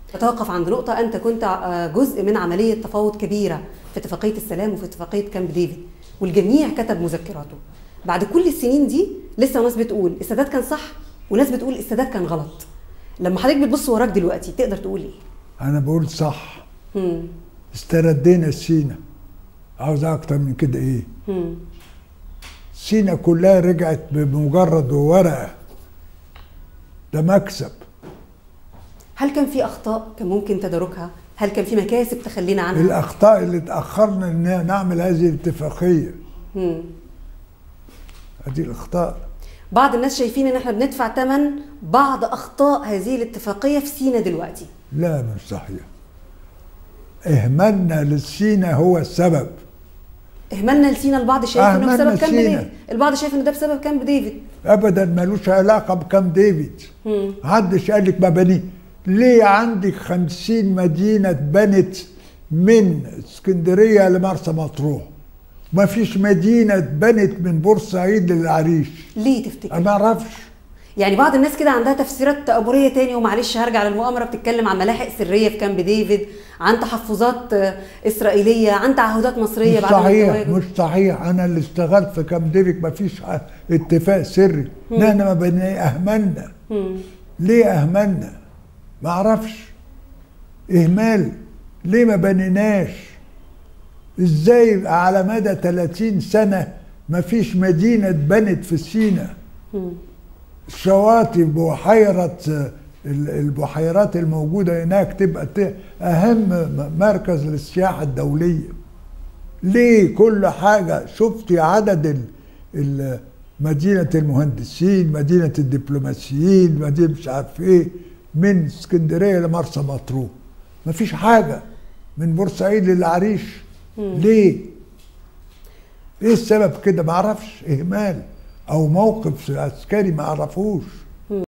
أتوقف عند نقطة أنت كنت آه، جزء من عملية تفاوض كبيرة في اتفاقية السلام وفي اتفاقية كامب ديفيد والجميع كتب مذكراته بعد كل السنين دي لسه ناس بتقول السادات كان صح وناس بتقول السادات كان غلط لما حضرتك بتبص وراك دلوقتي تقدر تقول ايه؟ انا بقول صح مم. استردينا سينا عاوز اكتر من كده ايه مم. سينا كلها رجعت بمجرد ورقه ده مكسب هل كان في اخطاء كان ممكن تداركها؟ هل كان في مكاسب تخلينا عنها؟ الاخطاء اللي اتاخرنا ان نعمل هذه الاتفاقيه مم. هذه الاخطاء بعض الناس شايفين ان احنا بندفع ثمن بعض اخطاء هذه الاتفاقيه في سينا دلوقتي لا مش صحيح اهمالنا للسينا هو السبب اهملنا لسينا البعض شايف انه أهملنا بسبب كامب سينا. ديفيد البعض شايف ان ده بسبب كامب ديفيد ابدا ملوش علاقه بكام ديفيد مم. محدش قال لك مباني ليه عندك خمسين مدينة اتبنت من اسكندرية لمرسى مطروح ما فيش مدينة اتبنت من بورسعيد للعريش ليه تفتكر؟ أنا ما أعرفش يعني بعض الناس كده عندها تفسيرات تأمرية تاني ومعلش هرجع للمؤامرة بتتكلم عن ملاحق سرية في كامب ديفيد عن تحفظات آه، إسرائيلية عن تعهدات مصرية مش بعد صحيح التواجد. مش صحيح أنا اللي اشتغلت في كام ديفيد ما فيش اتفاق سري نحن ما بني أهملنا مم. ليه أهملنا ما أعرفش إهمال ليه ما بنيناش إزاي يبقى على مدى 30 سنة ما فيش مدينة اتبنت في سينا مم. الشواطئ بحيرة ال- البحيرات الموجودة هناك تبقى ت- أهم م- مركز للسياحة الدولية ليه كل حاجة شفتي عدد ال- ال- مدينة المهندسين مدينة الدبلوماسيين مدينة مش عارف ايه من اسكندرية لمرسى مطروح مفيش حاجة من بورسعيد للعريش ليه ايه السبب كده معرفش اهمال او موقف عسكري معرفوش